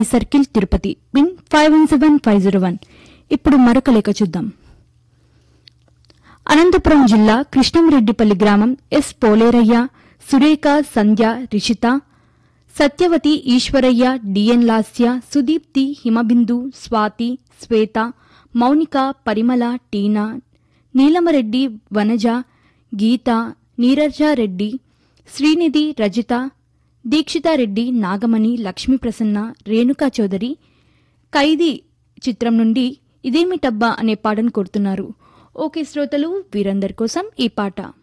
circle Tirupati pin five one seven five zero one ఇప్పుడు మరొక లేఖ చూద్దాం అనంతపురం జిల్లా కృష్ణంరెడ్డిపల్లి గ్రామం S Poleraiah Surekha Sandhya Rishitha Satyavathi Eswaraiah D N Lasya Sudeepthi Himabindu Swathi Swetha Mounika Parimala Tina Neelamareddy Vanaja Geetha Neerajareddy Srinidhi Rajitha Dikshithareddy Nagamani Lakshmi Prasanna Renuka Chowdary Khaidi చిత్రం నుండి ఇదేమిటబ్బా అనే పాటను కోరుతున్నారు ఓకే శ్రోతలు వీరందరి కోసం ఈ పాట